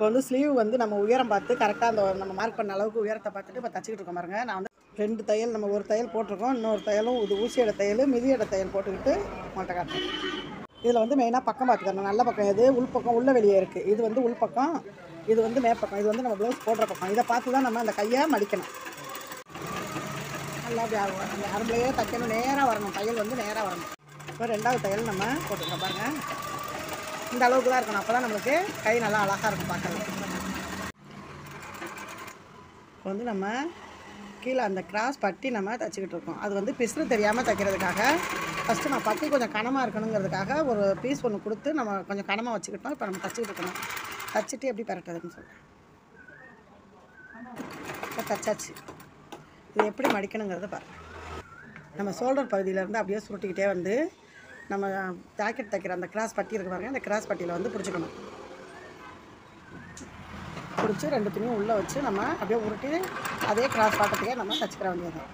இப்போ வந்து ஸ்லீவ் வந்து நம்ம உயரம் பார்த்து கரெக்டாக அந்த நம்ம மார்க் பண்ண அளவுக்கு உயரத்தை பார்த்துட்டு இப்போ தச்சுக்கிட்டு இருக்கோம் பாருங்க நான் வந்து ரெண்டு தையல் நம்ம ஒரு தையல் போட்டிருக்கோம் இன்னொரு தையலும் இது ஊசியோட தையல் மிதியோட தையல் போட்டுக்கிட்டு உங்கள்கிட்ட காட்டுறேன் இதில் வந்து மெயினாக பக்கம் பார்த்துக்கணும் நல்ல பக்கம் எது உள் பக்கம் உள்ள வெளியே இருக்குது இது வந்து உள் பக்கம் இது வந்து மேற்பக்கம் இது வந்து நம்ம ப்ளவுஸ் போடுற பக்கம் இதை பார்த்து தான் நம்ம அந்த கையை மடிக்கணும் நல்லா அப்படி அர- அந்த அரம்புலையே தைக்கணும் நேராக வரணும் தையல் வந்து நேராக வரணும் இப்போ ரெண்டாவது தையல் நம்ம போட்டுக்கலாம் பாருங்க இந்த அளவுக்கு தான் இருக்கணும் அப்போ தான் நம்மளுக்கு கை நல்லா அழகாக இருக்கும் பார்க்கறது இப்போ வந்து நம்ம கீழே அந்த கிராஸ் பட்டி நம்ம தைச்சிக்கிட்டு இருக்கோம் அது வந்து பிசுறு தெரியாமல் தைக்கிறதுக்காக ஃபஸ்ட்டு நான் பட்டி கொஞ்சம் கனமாக இருக்கணுங்கிறதுக்காக ஒரு பீஸ் ஒன்று கொடுத்து நம்ம கொஞ்சம் கனமாக வச்சுக்கிட்டோம் இப்போ நம்ம தச்சுக்கிட்டு இருக்கணும் தச்சுட்டு எப்படி பரட்டுறதுன்னு சொல்கிறேன் இப்போ தச்சாச்சு இது எப்படி மடிக்கணுங்கிறத பாருங்க நம்ம ஷோல்டர் பகுதியிலேருந்து அப்படியே சுருட்டிக்கிட்டே வந்து நம்ம ஜாக்கெட் தைக்கிற அந்த கிராஸ் பட்டி இருக்கு பாருங்க அந்த கிராஸ் பட்டியில் வந்து பிடிச்சிக்கணும் பிடிச்சி ரெண்டு துணியும் உள்ளே வச்சு நம்ம அப்படியே உருட்டி அதே கிராஸ் பாட்டத்துக்கே நம்ம தச்சுக்கிற வேண்டியது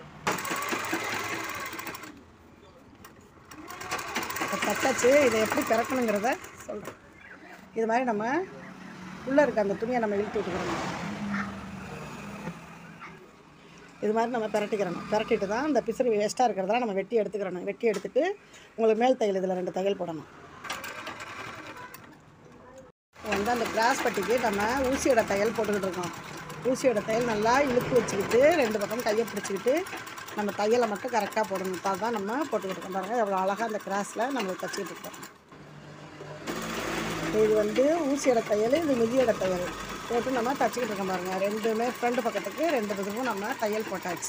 இப்போ தச்சாச்சு இதை எப்படி பிறக்கணுங்கிறத சொல்கிறேன் இது மாதிரி நம்ம உள்ளே இருக்க அந்த துணியை நம்ம இழுத்து விட்டுக்கிறோம் இது மாதிரி நம்ம பிரட்டிக்கிறணும் பிரட்டிட்டு தான் இந்த பிசுறு வேஸ்ட்டாக இருக்கிறதெல்லாம் நம்ம வெட்டி எடுத்துக்கிறணும் வெட்டி எடுத்துட்டு உங்களுக்கு மேல் தையல் இதில் ரெண்டு தையல் போடணும் இப்போ வந்து அந்த கிராஸ் பட்டிக்கு நம்ம ஊசியோட தையல் போட்டுக்கிட்டு இருக்கோம் ஊசியோட தையல் நல்லா இழுத்து வச்சுக்கிட்டு ரெண்டு பக்கம் கையை பிடிச்சிக்கிட்டு நம்ம தையலை மட்டும் கரெக்டாக போடணும் இப்போ தான் நம்ம போட்டுக்கிட்டு இருக்கோம் பாருங்கள் எவ்வளோ அழகாக அந்த கிராஸில் நம்ம தச்சுக்கிட்டு இருக்கோம் இது வந்து ஊசியோட தையல் இது மிதியோட தையல் போட்டு நம்ம தச்சுக்கிட்டு இருக்கோம் பாருங்கள் ரெண்டுமே ஃப்ரண்ட் பக்கத்துக்கு ரெண்டு பக்கமும் நம்ம தையல் போட்டாச்சு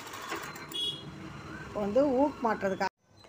இப்போ வந்து ஊக் மாட்டுறதுக்காக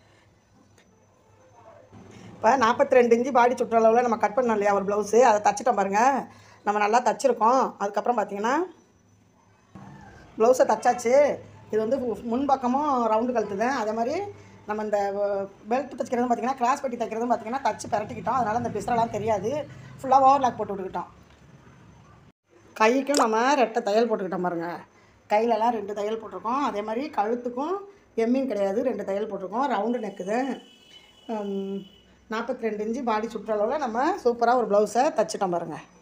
இப்போ நாற்பத்தி ரெண்டு இன்ச்சு பாடி சுற்றளவில் நம்ம கட் பண்ணோம் இல்லையா ஒரு ப்ளவுஸு அதை தச்சிட்டோம் பாருங்கள் நம்ம நல்லா தச்சிருக்கோம் அதுக்கப்புறம் பார்த்தீங்கன்னா ப்ளவுஸை தச்சாச்சு இது வந்து முன் பக்கமும் ரவுண்டு கழுத்து தான் அதே மாதிரி நம்ம இந்த பெல்ட் தைக்கிறதும் பார்த்தீங்கன்னா கிராஸ் பட்டி தைக்கிறதும் பார்த்தீங்கன்னா தச்சு பரட்டிக்கிட்டோம் அதனால் இந்த பிசரெல்லாம் தெரியாது ஃபுல்லாக ஓவர்லாக் போட்டு விட்டுக்கிட்டோம் கைக்கும் நம்ம ரெட்டை தையல் போட்டுக்கிட்டோம் பாருங்க கையிலலாம் ரெண்டு தையல் போட்டிருக்கோம் அதே மாதிரி கழுத்துக்கும் எம்மிங் கிடையாது ரெண்டு தையல் போட்டிருக்கோம் ரவுண்டு நெக்குது நாற்பத்தி ரெண்டு இன்ச்சு பாடி சுற்றளவில் நம்ம சூப்பராக ஒரு ப்ளவுஸை தச்சிட்டோம் பாருங்கள்